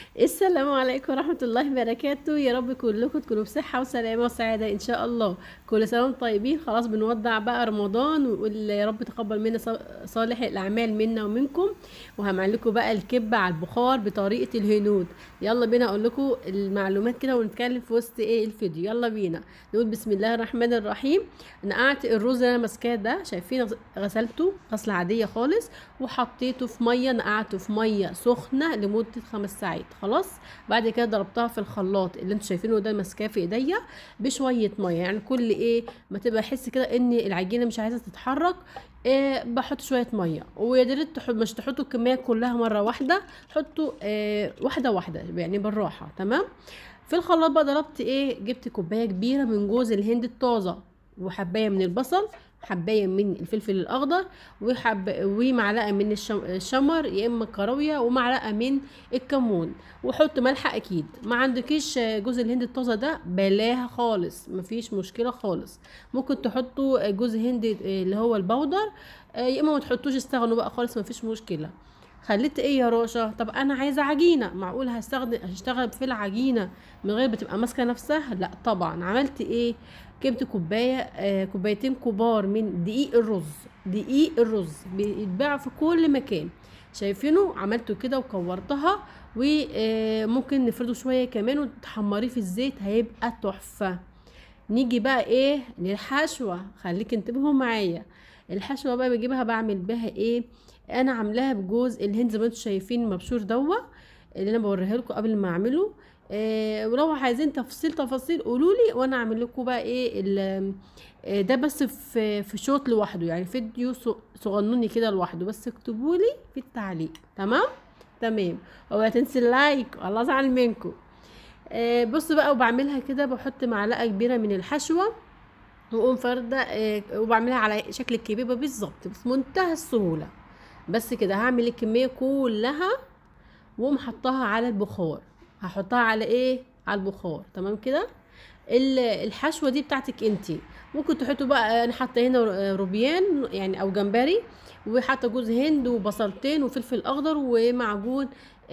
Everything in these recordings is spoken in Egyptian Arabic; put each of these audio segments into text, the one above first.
السلام عليكم ورحمة الله وبركاته يا رب كلكم تكونوا بصحة وسلامة وسعادة إن شاء الله كل سنة وانتم طيبين خلاص بنودع بقى رمضان ونقول يا رب تقبل منا ص- صالح الأعمال منا ومنكم وهعمل لكم بقى الكبة على البخار بطريقة الهنود يلا بينا أقول لكم المعلومات كده ونتكلم في وسط إيه الفيديو يلا بينا نقول بسم الله الرحمن الرحيم نقعت الرز اللي أنا ماسكاه ده شايفين غس- غسلته غسلة عادية خالص وحطيته في مية نقعته في مية سخنة لمدة خمس ساعات خلاص بعد كده ضربتها في الخلاط اللي انتوا شايفينه ده ماسكاه في ايديا بشوية مية يعني كل ايه ما تبقى احس كده ان العجينة مش عايزة تتحرك إيه بحط شوية مية ويا ريت تحط مش تحطوا الكمية كلها مرة واحدة حطوا إيه واحدة واحدة يعني بالراحة تمام في الخلاط بقى ضربت ايه جبت كوباية كبيرة من جوز الهند الطازة وحباية من البصل حباية من الفلفل الأخضر وحب ومعلقة من الشم- الشمر يا إما كراوية ومعلقة من الكمون وحط ملح أكيد ما عندكيش جوز الهند الطازة ده بلاها خالص مفيش مشكلة خالص ممكن تحطوا جوز هند اللي هو البودر يا إما ما تحطوش استغنوا بقى خالص مفيش مشكلة خليت ايه يا راشا طب انا عايزه عجينه معقول هستخدم هشتغل في العجينه من غير بتبقى ماسكه نفسها لا طبعا عملت ايه جبت كوبايه آه كوبايتين كبار من دقيق الرز دقيق الرز بيتباع في كل مكان شايفينه عملته كده وكورتها وممكن نفرده شويه كمان وتحمريه في الزيت هيبقى تحفه نيجي بقى ايه للحشوه خليك انتبهوا معايا الحشوه بقى بجيبها بعمل بها ايه انا عاملاها بجوز الهند زي ما انتم شايفين مبشور دوا اللي انا بوريها لكم قبل ما اعمله آه ولو عايزين تفاصيل تفاصيل قولوا لي وانا اعمل لكم بقى ايه ال- آه، ده بس في في شوط لوحده يعني فيديو ص- صغنوني كده لوحده بس اكتبوا لي في التعليق تمام تمام اوعى تنسي اللايك الله ازعل منكم آه بص بقى وبعملها كده بحط معلقه كبيره من الحشوه واقوم فارده آه وبعملها على شكل الكبيبه بالظبط بس منتهى السهوله بس كده هعمل الكميه كلها واقوم حطها على البخار هحطها على ايه على البخار تمام كده ال- الحشوه دي بتاعتك انتي ممكن تحطوا بقى انا حاطه هنا ر- روبيان يعني او جمبري وحاطه جوز هند وبصلتين وفلفل اخضر ومعجون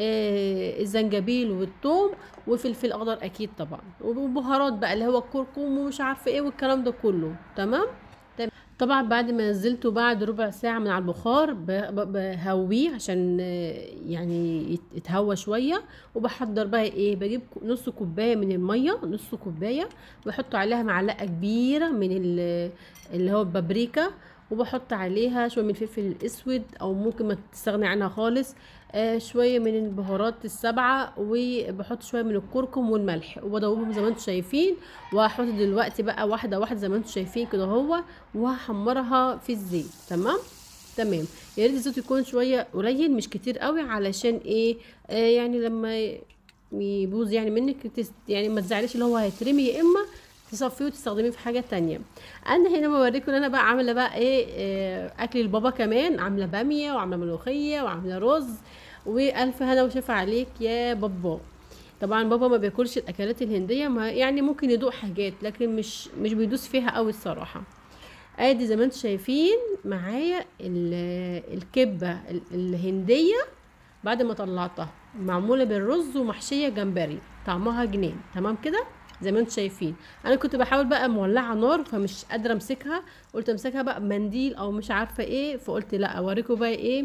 آه الزنجبيل والثوم وفلفل اخضر اكيد طبعا وبهارات بقى اللي هو الكركم ومش عارفه ايه والكلام ده كله تمام تمام. طبعا بعد ما نزلته بعد ربع ساعة من على البخار ب- ب- بهويه عشان آه، يعني يت- يتهوى شوية وبحضر بقى ايه بجيب ك- نص كوباية من المية نص كوباية وبحط عليها معلقة كبيرة من ال- اللي هو البابريكا وبحط عليها شوية من الفلفل الاسود او ممكن ما تستغني عنها خالص آه شوية من البهارات السبعة وبحط شوية من الكركم والملح وبدوبهم زي ما انتم شايفين وهحط دلوقتي بقى واحدة واحدة زي ما انتم شايفين كده هو وهحمرها في الزيت تمام تمام يا ريت الزيت يكون شويه قليل مش كتير قوي علشان ايه آه يعني لما يبوظ يعني منك تس يعني ما تزعليش اللي هو هيترمي يا اما تصفيه وتستخدميه في حاجه تانية انا هنا بوريكم ان انا بقى عامله بقى ايه آه اكل البابا كمان عامله باميه وعامله ملوخيه وعامله رز والف هنا وشفا عليك يا بابا طبعا بابا ما بياكلش الاكلات الهنديه ما يعني ممكن يدوق حاجات لكن مش مش بيدوس فيها قوي الصراحه ادي زي ما انتم شايفين معايا ال- الكبه ال- الهنديه بعد ما طلعتها معموله بالرز ومحشيه جمبري طعمها جنان تمام كده زي ما انتم شايفين انا كنت بحاول بقى مولعه نار فمش قادره امسكها قلت امسكها بقى بمنديل او مش عارفه ايه فقلت لا اوريكم بقى ايه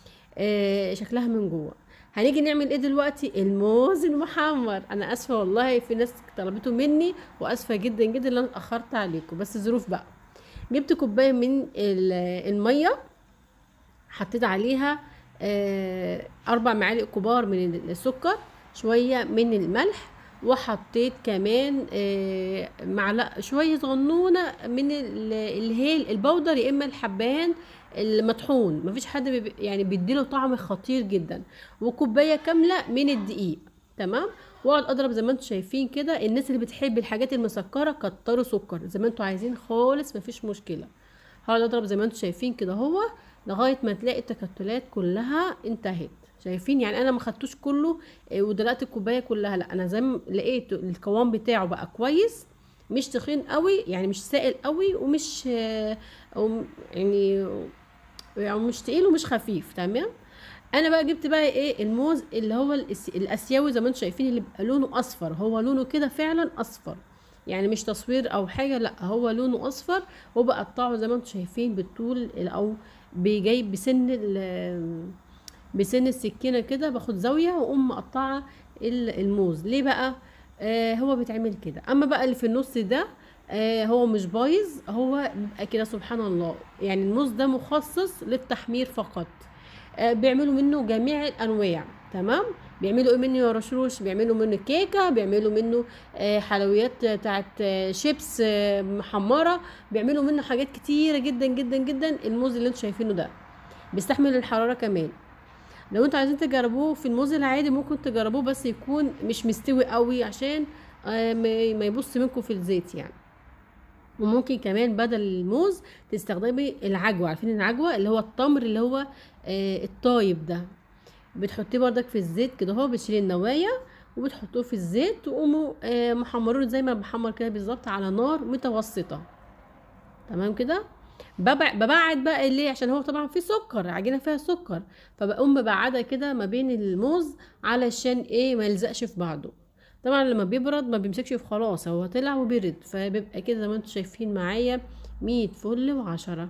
آه شكلها من جوه هنيجي نعمل ايه دلوقتي الموز المحمر انا اسفه والله في ناس طلبته مني واسفه جدا جدا ان انا اتاخرت عليكم بس ظروف بقى جبت كوبايه من ال- الميه حطيت عليها آه، اربع معالق كبار من السكر شويه من الملح وحطيت كمان آه، معلقه شويه صغنونه من ال- الهيل البودر يا اما الحبان المطحون مفيش حد بيب- يعني بيديله طعم خطير جدا وكوبايه كامله من الدقيق تمام واقعد اضرب زي ما انتم شايفين كده الناس اللي بتحب الحاجات المسكره كتروا سكر زي ما انتم عايزين خالص مفيش مشكله هقعد اضرب زي ما انتم شايفين كده هو لغايه ما تلاقي التكتلات كلها انتهت شايفين يعني انا ما خدتوش كله آه، ودلقت الكوبايه كلها لا انا زي ما لقيت القوام بتاعه بقى كويس مش تخين قوي يعني مش سائل قوي ومش آه، أو يعني يعني مش تقيل ومش خفيف تمام انا بقى جبت بقى ايه الموز اللي هو الأس- الاسيوي زي ما انتم شايفين اللي بيبقى لونه اصفر هو لونه كده فعلا اصفر يعني مش تصوير او حاجه لا هو لونه اصفر وبقطعه زي ما انتم شايفين بالطول او بجاي بسن ال- بسن السكينه كده باخد زاويه واقوم مقطعه ال- الموز ليه بقى آه هو بيتعمل كده اما بقى اللي في النص ده آه هو مش بايظ هو بيبقى كده سبحان الله يعني الموز ده مخصص للتحمير فقط آه بيعملوا منه جميع الانواع تمام بيعملوا ايه منه يا رشروش بيعملوا منه كيكه بيعملوا منه آه حلويات بتاعت آه شيبس آه محمره بيعملوا منه حاجات كتيره جدا جدا جدا الموز اللي انتوا شايفينه ده بيستحمل الحراره كمان لو انتوا عايزين تجربوه في الموز العادي ممكن تجربوه بس يكون مش مستوي قوي عشان آه ما ما يبص منكم في الزيت يعني وممكن كمان بدل الموز تستخدمي العجوة عارفين العجوة اللي هو التمر اللي هو آه الطايب ده بتحطيه بردك في الزيت كده هو بتشيلي النوايا وبتحطوه في الزيت وقوموا آه محمرونه زي ما بحمر كده بالظبط على نار متوسطة تمام كده ببع- ببعد بقى ليه عشان هو طبعا فيه سكر عجينه فيها سكر فبقوم مبعده كده ما بين الموز علشان ايه ما يلزقش في بعضه طبعا لما بيبرد ما بيمسكش في خلاص هو طلع وبرد فبيبقى كده زي ما انتم شايفين معايا مية فل وعشرة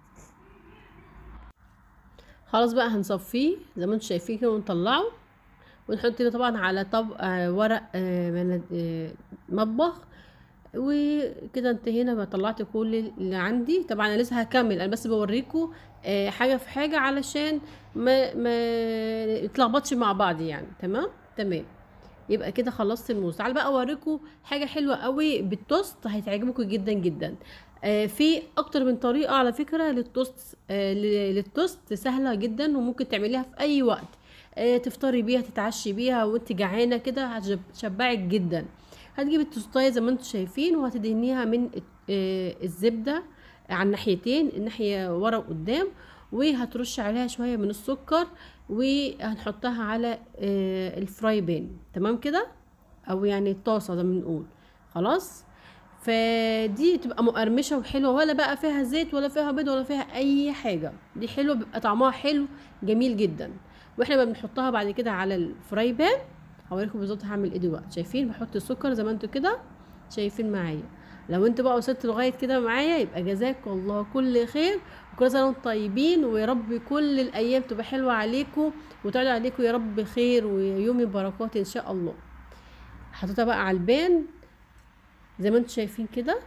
خلاص بقى هنصفيه زي ما انتم شايفين كده ونطلعه ونحط كده طبعا على طبق آه، ورق آه، من- آه، مطبخ وكده انتهينا بقى طلعت كل اللي عندي طبعا انا لسه هكمل انا بس بوريكم آه، حاجه في حاجه علشان ما ما يتلخبطش مع بعض يعني تمام تمام يبقى كده خلصت الموز تعال بقى اوريكم حاجه حلوه قوي بالتوست هتعجبكم جدا جدا آه، في اكتر من طريقه على فكره للتوست آه، ل- للتوست سهله جدا وممكن تعمليها في اي وقت آه، تفطري بيها تتعشي بيها وانت جعانه كده هتشبعك جدا هتجيبي التوستايه زي ما انتم شايفين وهتدهنيها من آه، الزبده على الناحيتين الناحيه ورا وقدام وهترش عليها شويه من السكر وهنحطها على آه، الفراي بان تمام كده او يعني الطاسه زي ما بنقول خلاص فدي تبقى مقرمشه وحلوه ولا بقى فيها زيت ولا فيها بيض ولا فيها اي حاجه دي حلوه بيبقى طعمها حلو جميل جدا واحنا بقى بنحطها بعد كده على الفراي بان هوريكم بالظبط هعمل ايه دلوقتي شايفين بحط السكر زي ما انتوا كده شايفين معايا لو انتوا بقى وصلت لغايه كده معايا يبقى جزاكم الله كل خير وكل سنه وانتم طيبين ويا رب كل الايام تبقى حلوه عليكم وتعود عليكم يا رب خير ويوم بركات ان شاء الله حطيتها بقى على البان زي ما انتم شايفين كده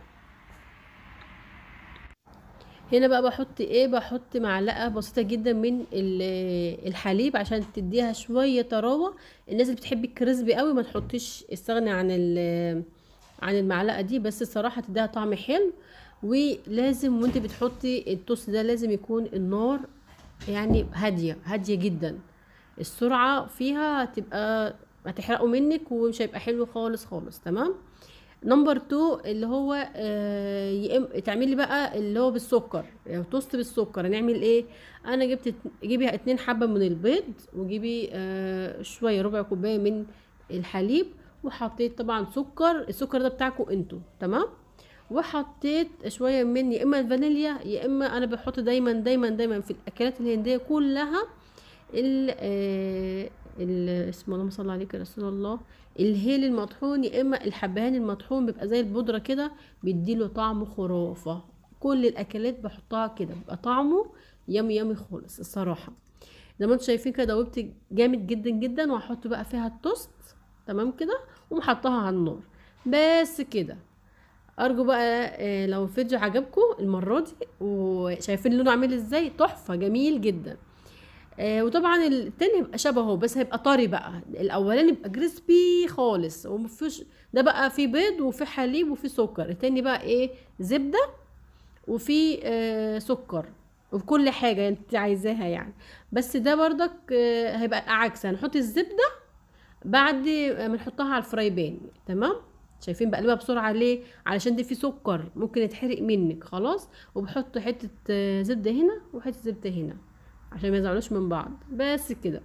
هنا بقى بحط ايه بحط معلقه بسيطه جدا من ال- الحليب عشان تديها شويه طراوه الناس اللي بتحب الكريسبي قوي ما تحطيش استغني عن ال- عن المعلقه دي بس الصراحه تديها طعم حلو ولازم وانت بتحطي التوست ده لازم يكون النار يعني هاديه هاديه جدا السرعه فيها هتبقى هتحرقه منك ومش هيبقى حلو خالص خالص تمام نمبر 2 اللي هو آه يا إما- تعملي بقى اللي هو بالسكر يعني توست بالسكر هنعمل ايه انا جبت ات- جيبي اتنين حبه من البيض وجيبي آه شويه ربع كوبايه من الحليب وحطيت طبعا سكر السكر ده بتاعكم انتوا تمام وحطيت شويه من يا اما الفانيليا يا اما انا بحط دايما دايما دايما في الاكلات الهنديه كلها ال آه، ال اسمه اللهم صل عليك يا رسول الله الهيل المطحون يا اما الحبهان المطحون بيبقى زي البودره كده بيديله طعم خرافه كل الاكلات بحطها كده بيبقى طعمه يامي يامي خالص الصراحه زي ما انتم شايفين كده دوبت جامد جدا جدا وهحط بقى فيها التوست تمام كده ومحطها على النار بس كده ارجو بقى آه، لو الفيديو عجبكم المره دي وشايفين لونه عامل ازاي تحفه جميل جدا آه وطبعا التاني هيبقى شبهه بس هيبقى طري بقى الاولاني يبقى كريسبي خالص ومفيش ده بقى فيه بيض وفيه حليب وفيه سكر التاني بقى ايه زبده وفيه آه سكر وكل حاجه انت عايزاها يعني بس ده برضك آه هيبقى عكس هنحط الزبده بعد ما نحطها على الفراي بان تمام شايفين بقلبها بسرعه ليه علشان دي فيه سكر ممكن يتحرق منك خلاص وبحط حته آه، زبده هنا وحته زبده هنا عشان ما يزعلوش من بعض بس كده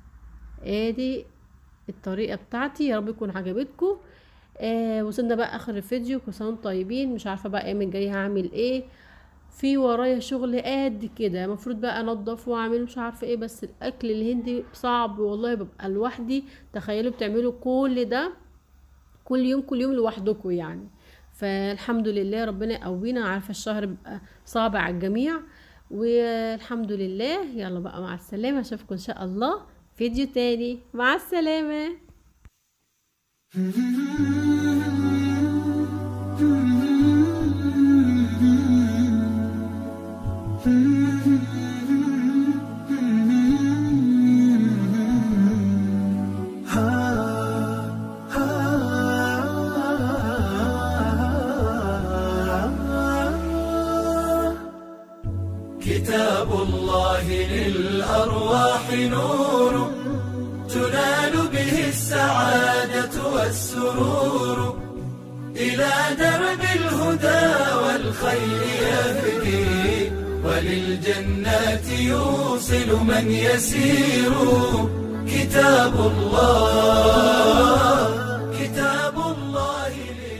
ادي الطريقه بتاعتي يا رب يكون عجبتكم آه وصلنا بقى اخر الفيديو كل سنه وانتم طيبين مش عارفه بقى ايام الجايه هعمل ايه في ورايا شغل قد كده المفروض بقى انضف واعمل مش عارفه ايه بس الاكل الهندي صعب والله ببقى لوحدي تخيلوا بتعملوا كل ده كل يوم كل يوم لوحدكم يعني فالحمد لله ربنا يقوينا عارفه الشهر بيبقى صعب على الجميع والحمد لله يلا بقى مع السلامه اشوفكم ان شاء الله فيديو تاني مع السلامه كتاب الله للأرواح نور تنال به السعادة والسرور إلى درب الهدى والخير يهدي وللجنات يوصل من يسير كتاب الله كتاب الله